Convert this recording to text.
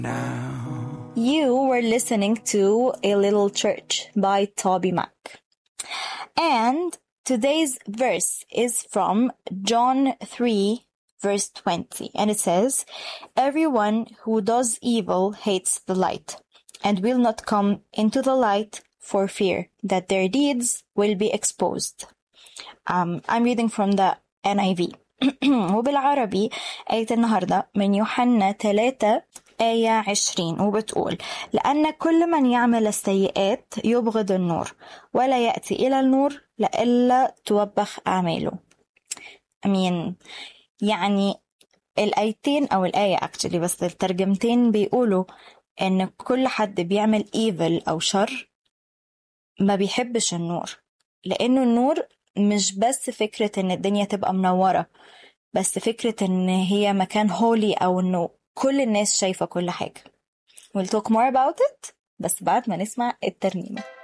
now. You were listening to A Little Church by Toby Mac. And today's verse is from John 3, verse 20. And it says, Everyone who does evil hates the light and will not come into the light for fear that their deeds will be exposed. Um, I'm reading from the NIV. وبالعربي آية النهاردة من يوحنا 3 آية 20 وبتقول لأن كل من يعمل السيئات يبغض النور ولا يأتي إلى النور لئلا توبخ أعماله أمين يعني الآيتين أو الآية actually بس الترجمتين بيقولوا إن كل حد بيعمل evil أو شر ما بيحبش النور لأنه النور مش بس فكرة إن الدنيا تبقى منورة بس فكرة إن هي مكان هولي أو إنه كل الناس شايفة كل حاجة. We'll talk more about it بس بعد ما نسمع الترنيمة.